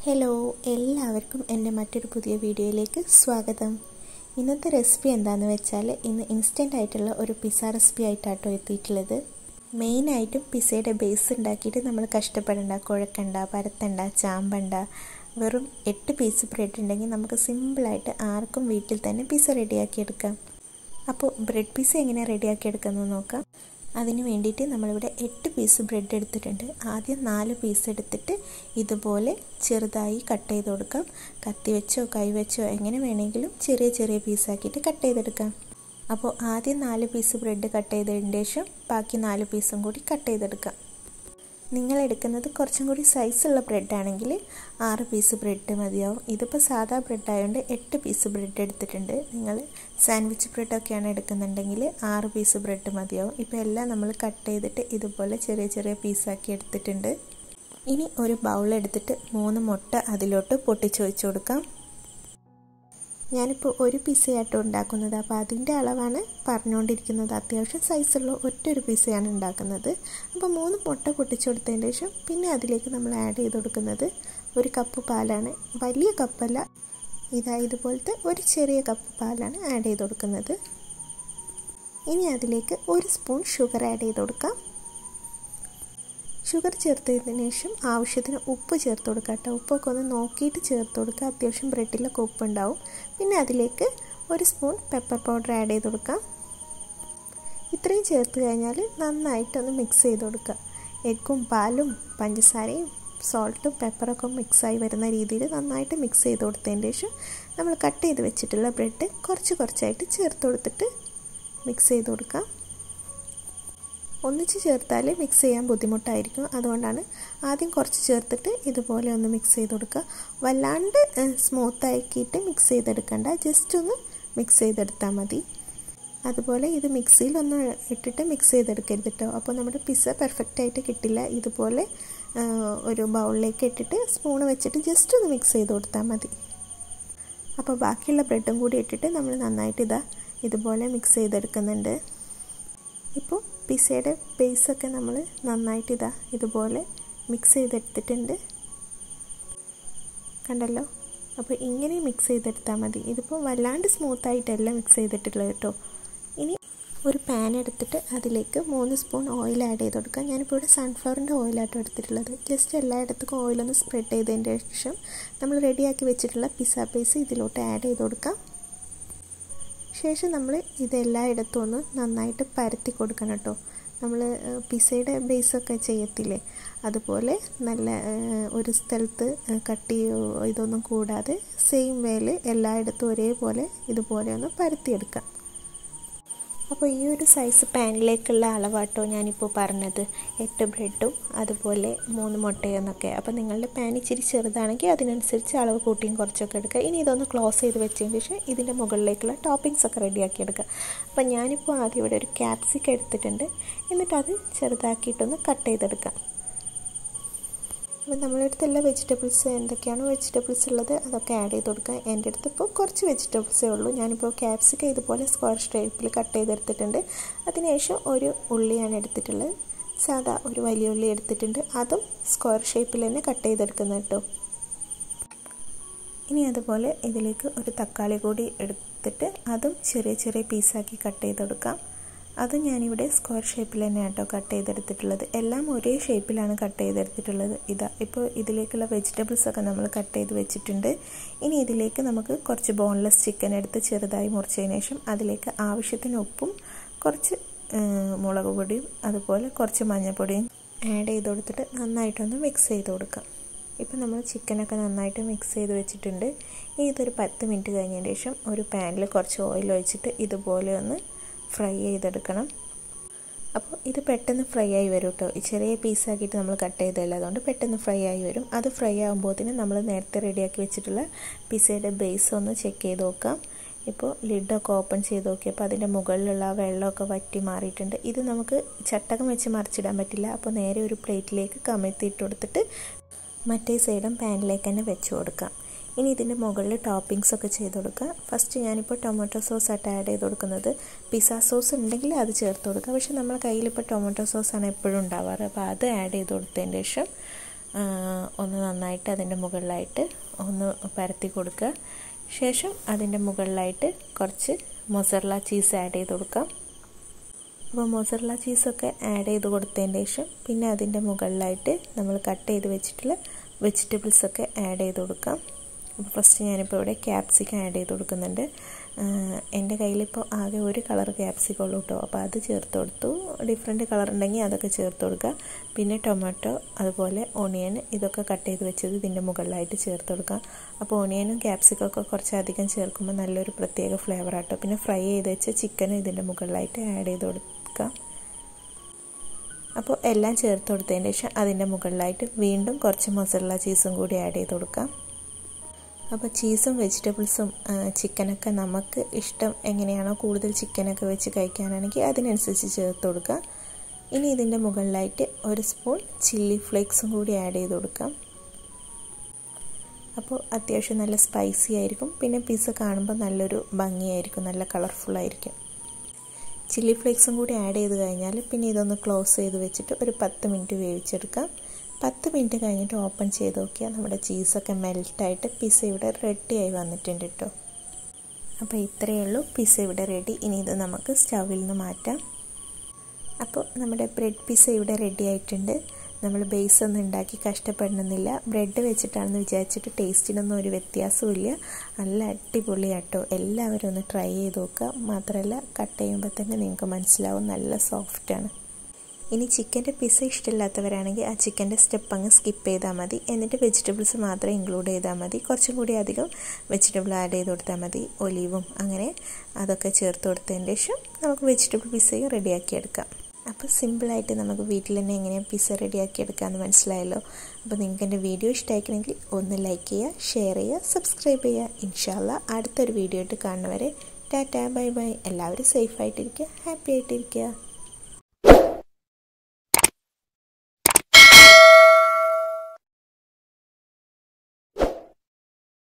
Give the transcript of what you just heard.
hello എല്ലാവർക്കും എൻ്റെ മറ്റൊരു പുതിയ വീഡിയോയിലേക്ക് സ്വാഗതം ഇന്നത്തെ റെസിപ്പി എന്താണെന്ന് വെച്ചാൽ ഇന്ന് ഇൻസ്റ്റൻ്റ് ആയിട്ടുള്ള ഒരു പിസ്സ റെസിപ്പി ആയിട്ടാട്ടോ എത്തിയിട്ടുള്ളത് മെയിനായിട്ടും പിസ്സയുടെ ബേസ് ഉണ്ടാക്കിയിട്ട് നമ്മൾ കഷ്ടപ്പെടണ്ട കുഴക്കണ്ട പരത്തണ്ട ചാമ്പണ്ട വെറും എട്ട് പീസ് ബ്രെഡ് ഉണ്ടെങ്കിൽ നമുക്ക് സിമ്പിളായിട്ട് ആർക്കും വീട്ടിൽ തന്നെ പിസ്സ റെഡിയാക്കിയെടുക്കാം അപ്പോൾ ബ്രെഡ് പിസ്സ എങ്ങനെ റെഡിയാക്കി എടുക്കുന്നത് നോക്കാം അതിന് വേണ്ടിയിട്ട് നമ്മളിവിടെ എട്ട് പീസ് ബ്രെഡ് എടുത്തിട്ടുണ്ട് ആദ്യം നാല് പീസ് എടുത്തിട്ട് ഇതുപോലെ ചെറുതായി കട്ട് ചെയ്ത് കൊടുക്കാം കത്തി വെച്ചോ കൈ വെച്ചോ എങ്ങനെ വേണമെങ്കിലും ചെറിയ ചെറിയ പീസാക്കിയിട്ട് കട്ട് ചെയ്തെടുക്കാം അപ്പോൾ ആദ്യം നാല് പീസ് ബ്രെഡ് കട്ട് ചെയ്തതിന് ശേഷം ബാക്കി നാല് പീസും കൂടി കട്ട് ചെയ്തെടുക്കാം നിങ്ങൾ എടുക്കുന്നത് കുറച്ചും കൂടി സൈസുള്ള ബ്രെഡ് ആണെങ്കിൽ ആറ് പീസ് ബ്രെഡ് മതിയാവും ഇതിപ്പോൾ സാധാ ബ്രെഡ് ആയതുകൊണ്ട് എട്ട് പീസ് ബ്രെഡ് എടുത്തിട്ടുണ്ട് നിങ്ങൾ സാൻഡ്വിച്ച് ബ്രെഡൊക്കെയാണ് എടുക്കുന്നുണ്ടെങ്കിൽ ആറ് പീസ് ബ്രെഡ് മതിയാവും ഇപ്പോൾ എല്ലാം നമ്മൾ കട്ട് ചെയ്തിട്ട് ഇതുപോലെ ചെറിയ ചെറിയ പീസാക്കി എടുത്തിട്ടുണ്ട് ഇനി ഒരു ബൗൾ എടുത്തിട്ട് മൂന്ന് മുട്ട അതിലോട്ട് പൊട്ടിച്ച് വെച്ച് കൊടുക്കാം ഞാനിപ്പോൾ ഒരു പിസയാട്ടോ ഉണ്ടാക്കുന്നത് അപ്പോൾ അതിൻ്റെ അളവാണ് പറഞ്ഞുകൊണ്ടിരിക്കുന്നത് അത്യാവശ്യം സൈസുള്ള ഒറ്റൊരു പിസയാണ് ഉണ്ടാക്കുന്നത് അപ്പോൾ മൂന്ന് മുട്ട പൊട്ടിച്ചു കൊടുത്തതിന് ശേഷം പിന്നെ അതിലേക്ക് നമ്മൾ ആഡ് ചെയ്ത് കൊടുക്കുന്നത് ഒരു കപ്പ് പാലാണ് വലിയ കപ്പല്ല ഇതാ ഇതുപോലത്തെ ഒരു ചെറിയ കപ്പ് പാലാണ് ആഡ് ചെയ്ത് കൊടുക്കുന്നത് ഇനി അതിലേക്ക് ഒരു സ്പൂൺ ഷുഗർ ആഡ് ചെയ്ത് കൊടുക്കാം ഷുഗർ ചേർത്തതിന് ശേഷം ആവശ്യത്തിന് ഉപ്പ് ചേർത്ത് കൊടുക്കുക കേട്ടോ ഉപ്പൊക്കെ ഒന്ന് നോക്കിയിട്ട് ചേർത്ത് കൊടുക്കുക അത്യാവശ്യം ബ്രെഡിലൊക്കെ ഉപ്പുണ്ടാവും പിന്നെ അതിലേക്ക് ഒരു സ്പൂൺ പെപ്പർ പൗഡർ ആഡ് ചെയ്ത് കൊടുക്കാം ഇത്രയും ചേർത്ത് കഴിഞ്ഞാൽ നന്നായിട്ടൊന്ന് മിക്സ് ചെയ്ത് കൊടുക്കുക എഗ്ഗും പാലും പഞ്ചസാരയും സോൾട്ടും പെപ്പറൊക്കെ മിക്സായി വരുന്ന രീതിയിൽ നന്നായിട്ട് മിക്സ് ചെയ്ത് കൊടുത്തതിന് ശേഷം നമ്മൾ കട്ട് ചെയ്ത് വെച്ചിട്ടുള്ള ബ്രെഡ് കുറച്ച് കുറച്ചായിട്ട് ചേർത്ത് കൊടുത്തിട്ട് മിക്സ് ചെയ്ത് കൊടുക്കാം ഒന്നിച്ച് ചേർത്താൽ മിക്സ് ചെയ്യാൻ ബുദ്ധിമുട്ടായിരിക്കും അതുകൊണ്ടാണ് ആദ്യം കുറച്ച് ചേർത്തിട്ട് ഇതുപോലെ ഒന്ന് മിക്സ് ചെയ്ത് കൊടുക്കുക വല്ലാണ്ട് സ്മൂത്ത് ആക്കിയിട്ട് മിക്സ് ചെയ്തെടുക്കണ്ട ജസ്റ്റ് ഒന്ന് മിക്സ് ചെയ്തെടുത്താൽ മതി അതുപോലെ ഇത് മിക്സിയിൽ ഒന്ന് ഇട്ടിട്ട് മിക്സ് ചെയ്തെടുക്കരുത് കേട്ടോ അപ്പോൾ നമ്മുടെ പിസ്സ പെർഫെക്റ്റ് ആയിട്ട് കിട്ടില്ല ഇതുപോലെ ഒരു ബൗളിലേക്ക് ഇട്ടിട്ട് സ്പൂണ് വെച്ചിട്ട് ജസ്റ്റ് ഒന്ന് മിക്സ് ചെയ്ത് കൊടുത്താൽ മതി അപ്പോൾ ബാക്കിയുള്ള ബ്രെഡും കൂടി ഇട്ടിട്ട് നമ്മൾ നന്നായിട്ട് ഇതാ ഇതുപോലെ മിക്സ് ചെയ്തെടുക്കുന്നുണ്ട് ഇപ്പോൾ പിസയുടെ ബേസൊക്കെ നമ്മൾ നന്നായിട്ട് ഇതാ ഇതുപോലെ മിക്സ് ചെയ്തെടുത്തിട്ടുണ്ട് കണ്ടല്ലോ അപ്പോൾ ഇങ്ങനെ മിക്സ് ചെയ്തെടുത്താൽ മതി ഇതിപ്പോൾ വല്ലാണ്ട് സ്മൂത്തായിട്ടല്ല മിക്സ് ചെയ്തിട്ടുള്ളത് കേട്ടോ ഇനി ഒരു പാൻ എടുത്തിട്ട് അതിലേക്ക് മൂന്ന് സ്പൂൺ ഓയിൽ ആഡ് ചെയ്ത് കൊടുക്കുക ഞാനിപ്പോൾ ഇവിടെ സൺഫ്ലവറിൻ്റെ ഓയിലാട്ടോ എടുത്തിട്ടുള്ളത് ജസ്റ്റ് എല്ലായിടത്തേക്കും ഓയിലൊന്ന് സ്പ്രെഡ് ചെയ്തതിൻ്റെ ശേഷം നമ്മൾ റെഡിയാക്കി വെച്ചിട്ടുള്ള പിസ്സ ബേസ് ഇതിലോട്ട് ആഡ് ചെയ്ത് കൊടുക്കാം ശേഷം നമ്മൾ ഇതെല്ലായിടത്തും ഒന്ന് നന്നായിട്ട് പരത്തി കൊടുക്കണം കേട്ടോ നമ്മൾ പിസയുടെ ബേസൊക്കെ ചെയ്യത്തില്ലേ അതുപോലെ നല്ല ഒരു സ്ഥലത്ത് കട്ടി ഇതൊന്നും കൂടാതെ സെയിം വേയിൽ എല്ലായിടത്തും ഒരേപോലെ ഇതുപോലെ ഒന്ന് പരത്തിയെടുക്കാം അപ്പോൾ ഈ ഒരു സൈസ് പാനിലേക്കുള്ള അളവാട്ടോ ഞാനിപ്പോൾ പറഞ്ഞത് എട്ട് ബ്രെഡും അതുപോലെ മൂന്ന് മുട്ടയെന്നൊക്കെ അപ്പോൾ നിങ്ങളുടെ പാൻ ഇച്ചിരി ചെറുതാണെങ്കിൽ അതിനനുസരിച്ച് അളവ് കൂട്ടിയും കുറച്ചൊക്കെ എടുക്കുക ഇനി ഇതൊന്ന് ക്ലോസ് ചെയ്ത് വെച്ചതിന് ശേഷം ഇതിൻ്റെ മുകളിലേക്കുള്ള ടോപ്പിങ്സ് ഒക്കെ റെഡിയാക്കി എടുക്കുക അപ്പോൾ ഞാനിപ്പോൾ ആദ്യം ഇവിടെ ഒരു ക്യാപ്സിക്കം എടുത്തിട്ടുണ്ട് എന്നിട്ട് അത് ചെറുതാക്കിയിട്ടൊന്ന് കട്ട് ചെയ്തെടുക്കാം അപ്പോൾ നമ്മുടെ അടുത്ത് എല്ലാ വെജിറ്റബിൾസ് എന്തൊക്കെയാണോ വെജിറ്റബിൾസ് ഉള്ളത് അതൊക്കെ ആഡ് ചെയ്ത് കൊടുക്കുക എൻ്റെ അടുത്ത് ഇപ്പോൾ കുറച്ച് വെജിറ്റബിൾസേ ഉള്ളൂ ഞാനിപ്പോൾ ക്യാപ്സിക്കം ഇതുപോലെ സ്ക്വയർ ഷേപ്പിൽ കട്ട് ചെയ്തെടുത്തിട്ടുണ്ട് അതിനുശേഷം ഒരു ഉള്ളിയാണ് എടുത്തിട്ടുള്ളത് സാധാ ഒരു വലിയ ഉള്ളി എടുത്തിട്ടുണ്ട് അതും സ്ക്വയർ ഷേപ്പിൽ തന്നെ കട്ട് ചെയ്തെടുക്കുന്നത് കേട്ടോ ഇനി അതുപോലെ ഇതിലേക്ക് ഒരു തക്കാളി കൂടി എടുത്തിട്ട് അതും ചെറിയ ചെറിയ പീസാക്കി കട്ട് ചെയ്തെടുക്കാം അതും ഞാനിവിടെ സ്ക്വയർ ഷേപ്പിൽ തന്നെ കേട്ടോ കട്ട് ചെയ്തെടുത്തിട്ടുള്ളത് എല്ലാം ഒരേ ഷേപ്പിലാണ് കട്ട് ചെയ്തെടുത്തിട്ടുള്ളത് ഇതാ ഇപ്പോൾ ഇതിലേക്കുള്ള വെജിറ്റബിൾസ് ഒക്കെ നമ്മൾ കട്ട് ചെയ്ത് വെച്ചിട്ടുണ്ട് ഇനി ഇതിലേക്ക് നമുക്ക് കുറച്ച് ബോൺലെസ് ചിക്കൻ എടുത്ത് ചെറുതായി മുറിച്ചതിന് ശേഷം അതിലേക്ക് ആവശ്യത്തിന് ഉപ്പും കുറച്ച് മുളക് പൊടിയും അതുപോലെ കുറച്ച് മഞ്ഞൾപ്പൊടിയും ആഡ് ചെയ്ത് കൊടുത്തിട്ട് നന്നായിട്ടൊന്ന് മിക്സ് ചെയ്ത് കൊടുക്കാം ഇപ്പം നമ്മൾ ചിക്കനൊക്കെ നന്നായിട്ട് മിക്സ് ചെയ്ത് വെച്ചിട്ടുണ്ട് ഇനി ഇതൊരു പത്ത് മിനിറ്റ് കഴിഞ്ഞതിന് ശേഷം ഒരു പാനിൽ കുറച്ച് ഓയിൽ ഒഴിച്ചിട്ട് ഇതുപോലെ ഒന്ന് ഫ്രൈ ചെയ്തെടുക്കണം അപ്പോൾ ഇത് പെട്ടെന്ന് ഫ്രൈ ആയി വരും കേട്ടോ ഈ ചെറിയ പീസാക്കിയിട്ട് നമ്മൾ കട്ട് ചെയ്തതല്ല അതുകൊണ്ട് പെട്ടെന്ന് ഫ്രൈ ആയി വരും അത് ഫ്രൈ ആകുമ്പോഴത്തേന് നമ്മൾ നേരത്തെ റെഡിയാക്കി വെച്ചിട്ടുള്ള പിസയുടെ ബേസ് ഒന്ന് ചെക്ക് ചെയ്ത് നോക്കാം ഇപ്പോൾ ലിഡൊക്കെ ഓപ്പൺ ചെയ്ത് നോക്കിയപ്പോൾ അതിൻ്റെ മുകളിലുള്ള വെള്ളമൊക്കെ വറ്റി മാറിയിട്ടുണ്ട് ഇത് നമുക്ക് ചട്ടകം വെച്ച് മറിച്ചിടാൻ പറ്റില്ല അപ്പോൾ നേരെ ഒരു പ്ലേറ്റിലേക്ക് കമഴ്ത്തിയിട്ട് കൊടുത്തിട്ട് മറ്റേ സൈഡും പാനിലേക്ക് തന്നെ വെച്ച് കൊടുക്കാം ഇനി ഇതിൻ്റെ മുകളിൽ ടോപ്പിങ്സ് ഒക്കെ ചെയ്ത് കൊടുക്കുക ഫസ്റ്റ് ഞാനിപ്പോൾ ടൊമാറ്റോ സോസ് ആയിട്ട് ആഡ് ചെയ്ത് കൊടുക്കുന്നത് പിസ്സ സോസ് ഉണ്ടെങ്കിൽ അത് ചേർത്ത് കൊടുക്കുക പക്ഷേ നമ്മുടെ കയ്യിലിപ്പോൾ ടൊമാറ്റോ സോസാണ് എപ്പോഴും ഉണ്ടാവാറ് അപ്പോൾ അത് ആഡ് ചെയ്ത് കൊടുത്തതിന് ശേഷം ഒന്ന് നന്നായിട്ട് അതിൻ്റെ മുകളിലായിട്ട് ഒന്ന് പരത്തി കൊടുക്കുക ശേഷം അതിൻ്റെ മുകളിലായിട്ട് കുറച്ച് മൊസറല ചീസ് ആഡ് ചെയ്ത് കൊടുക്കാം അപ്പോൾ മൊസറല ചീസൊക്കെ ആഡ് ചെയ്ത് കൊടുത്തതിന് ശേഷം പിന്നെ അതിൻ്റെ മുകളിലായിട്ട് നമ്മൾ കട്ട് ചെയ്ത് വെച്ചിട്ടുള്ള വെജിറ്റബിൾസൊക്കെ ആഡ് ചെയ്ത് കൊടുക്കാം അപ്പോൾ ഫസ്റ്റ് ഞാനിപ്പോൾ ഇവിടെ ക്യാപ്സിക്കം ആഡ് ചെയ്ത് കൊടുക്കുന്നുണ്ട് എൻ്റെ കയ്യിലിപ്പോൾ ആകെ ഒരു കളർ ക്യാപ്സിക്കം ഉള്ളൂ കേട്ടോ അപ്പോൾ അത് ചേർത്ത് കൊടുത്തു ഡിഫറെൻറ്റ് കളർ ഉണ്ടെങ്കിൽ അതൊക്കെ ചേർത്ത് കൊടുക്കുക പിന്നെ ടൊമാറ്റോ അതുപോലെ ഓണിയൻ ഇതൊക്കെ കട്ട് ചെയ്ത് വെച്ചത് ഇതിൻ്റെ മുകളിലായിട്ട് ചേർത്ത് കൊടുക്കാം അപ്പോൾ ഓണിയനും ക്യാപ്സിക്കം ഒക്കെ കുറച്ചധികം ചേർക്കുമ്പോൾ നല്ലൊരു പ്രത്യേക ഫ്ലേവർ ആട്ടോ പിന്നെ ഫ്രൈ ചെയ്ത് വെച്ച ചിക്കനും ഇതിൻ്റെ മുകളിലായിട്ട് ആഡ് ചെയ്ത് കൊടുക്കാം അപ്പോൾ എല്ലാം ചേർത്ത് കൊടുത്തതിന് ശേഷം അതിൻ്റെ മുകളിലായിട്ട് വീണ്ടും കുറച്ച് മസാല ചീസും കൂടി ആഡ് ചെയ്ത് കൊടുക്കാം അപ്പോൾ ചീസും വെജിറ്റബിൾസും ചിക്കനൊക്കെ നമുക്ക് ഇഷ്ടം എങ്ങനെയാണോ കൂടുതൽ ചിക്കനൊക്കെ വെച്ച് കഴിക്കാനാണെങ്കിൽ അതിനനുസരിച്ച് ചേർത്ത് കൊടുക്കുക ഇനി ഇതിൻ്റെ മുകളിലായിട്ട് ഒരു സ്പൂൺ ചില്ലി ഫ്ലേക്സും കൂടി ആഡ് ചെയ്ത് കൊടുക്കാം അപ്പോൾ അത്യാവശ്യം നല്ല സ്പൈസി ആയിരിക്കും പിന്നെ പിസ്സ കാണുമ്പോൾ നല്ലൊരു ഭംഗിയായിരിക്കും നല്ല കളർഫുള്ളായിരിക്കും ചില്ലി ഫ്ലേക്സും കൂടി ആഡ് ചെയ്ത് കഴിഞ്ഞാൽ പിന്നെ ഇതൊന്ന് ക്ലോസ് ചെയ്ത് വെച്ചിട്ട് ഒരു പത്ത് മിനിറ്റ് വേവിച്ചെടുക്കാം പത്ത് മിനിറ്റ് കഴിഞ്ഞിട്ട് ഓപ്പൺ ചെയ്ത് നോക്കിയാൽ നമ്മുടെ ചീസൊക്കെ മെൽറ്റായിട്ട് പിസ്സ ഇവിടെ റെഡിയായി വന്നിട്ടുണ്ട് കേട്ടോ അപ്പോൾ ഇത്രയേ ഉള്ളൂ പിസ്സ ഇവിടെ റെഡി ഇനി ഇത് നമുക്ക് സ്റ്റൗവിൽ നിന്ന് മാറ്റാം അപ്പോൾ നമ്മുടെ ബ്രെഡ് പിസ്സ ഇവിടെ റെഡി ആയിട്ടുണ്ട് നമ്മൾ ബേസ് ഒന്നും ഉണ്ടാക്കി കഷ്ടപ്പെടണമെന്നില്ല ബ്രെഡ് വെച്ചിട്ടാണെന്ന് വിചാരിച്ചിട്ട് ടേസ്റ്റിനൊന്നും ഒരു വ്യത്യാസവും നല്ല അടിപൊളിയാട്ടോ എല്ലാവരും ഒന്ന് ട്രൈ ചെയ്ത് നോക്കുക മാത്രമല്ല കട്ട് ചെയ്യുമ്പോൾ തന്നെ നിങ്ങൾക്ക് മനസ്സിലാവും നല്ല സോഫ്റ്റാണ് ഇനി ചിക്കൻ്റെ പിസ്സ ഇഷ്ടമില്ലാത്തവരാണെങ്കിൽ ആ ചിക്കൻ്റെ സ്റ്റെപ്പ് അങ്ങ് സ്കിപ്പ് ചെയ്താൽ മതി എന്നിട്ട് വെജിറ്റബിൾസ് മാത്രം ഇൻക്ലൂഡ് ചെയ്താൽ മതി കുറച്ചും കൂടി അധികം വെജിറ്റബിൾ ആഡ് ചെയ്ത് കൊടുത്താൽ മതി ഒലീവും അങ്ങനെ അതൊക്കെ ചേർത്ത് കൊടുത്തതിന് ശേഷം നമുക്ക് വെജിറ്റബിൾ പിസ്സയും റെഡിയാക്കി എടുക്കാം അപ്പോൾ സിമ്പിളായിട്ട് നമുക്ക് വീട്ടിൽ തന്നെ എങ്ങനെയാണ് പിസ്സ റെഡിയാക്കി എടുക്കാമെന്ന് മനസ്സിലായല്ലോ അപ്പോൾ നിങ്ങൾക്ക് എൻ്റെ വീഡിയോ ഇഷ്ടമായിക്കണമെങ്കിൽ ഒന്ന് ലൈക്ക് ചെയ്യുക ഷെയർ ചെയ്യുക സബ്സ്ക്രൈബ് ചെയ്യുക ഇൻഷാല്ല അടുത്തൊരു വീഡിയോ ആയിട്ട് കാണുന്നവരെ ടാറ്റാ ബൈ ബൈ എല്ലാവരും സേഫായിട്ടിരിക്കുക ഹാപ്പി ആയിട്ടിരിക്കുക